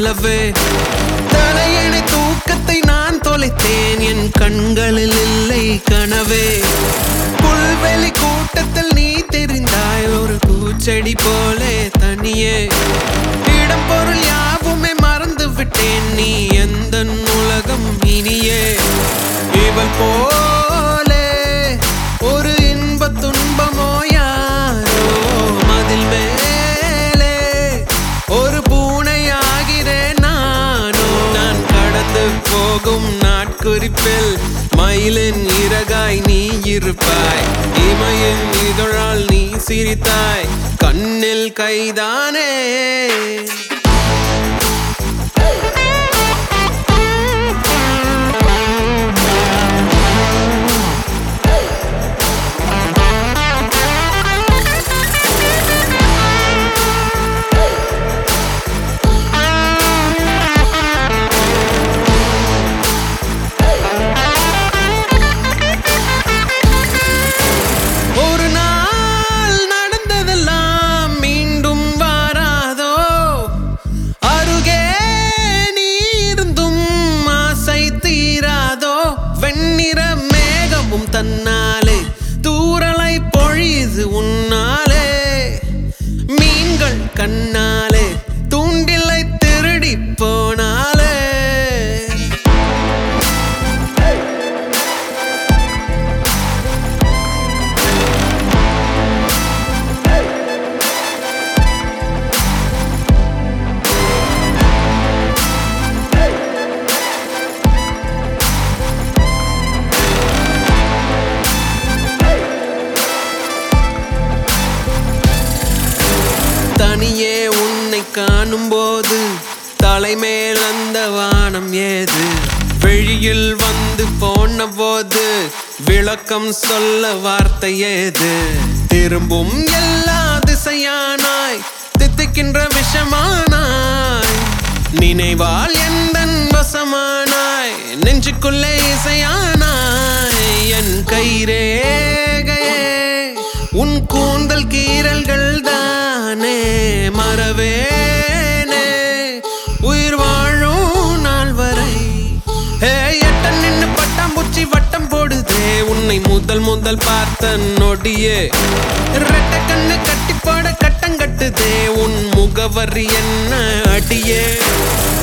நிலவே தலையணை தூக்கத்தை நான் தொலைத்தேன் என் கண்களில் இல்லை கனவே புல்வெளி கூட்டத்தில் நீ தெரிந்தாய் ஒரு பூச்செடி போலே தனியே இடம் பொருள் யாவுமே மறந்து விட்டேன் நீ எந்த உலகம் இனியே இவள் போலே ஒரு இன்ப துன்பமோ யாரோ மதில் மேலே ஒரு பூனையாகிறேன் நானோ நான் கடந்து போகும் நாட்குறிப்பில் மயிலின் இறகாய் நீ இருப்பாய் இமையின் இதழால் நீ சிரித்தாய் கண்ணில் கைதானே ஒரு நாள் நடந்ததெல்லாம் மீண்டும் வாராதோ அருகே நீ இருந்தும் ஆசை தீராதோ வெண்ணிற மேகமும் தன்னாலே தூரலை பொழியுது உன்னாலே மீன்கள் கண்ணாலே தூண்டிலை திருடி போனாலே தனியே உன்னை காணும் போது தலைமேல் அந்த வானம் ஏது வெளியில் வந்து போன போது விளக்கம் சொல்ல வார்த்தை ஏது திரும்பும் எல்லா திசையானாய் தித்திக்கின்ற விஷமானாய் நினைவால் எந்த வசமானாய் நெஞ்சுக்குள்ளே இசையானாய் என் கைரேகையே உன் கூந்தல் கீறல்கள் தானே மறவேனே உயிர் வாழும் நாள் வரை ஹே எட்ட நின்னு பட்டாம்பூச்சி வட்டம் போடுதே உன்னை முதல் முதல் பார்த்த நொடியே ரெட்ட கண்ணு கட்டி போட கட்டம் கட்டுதே உன் முகவரி என்ன அடியே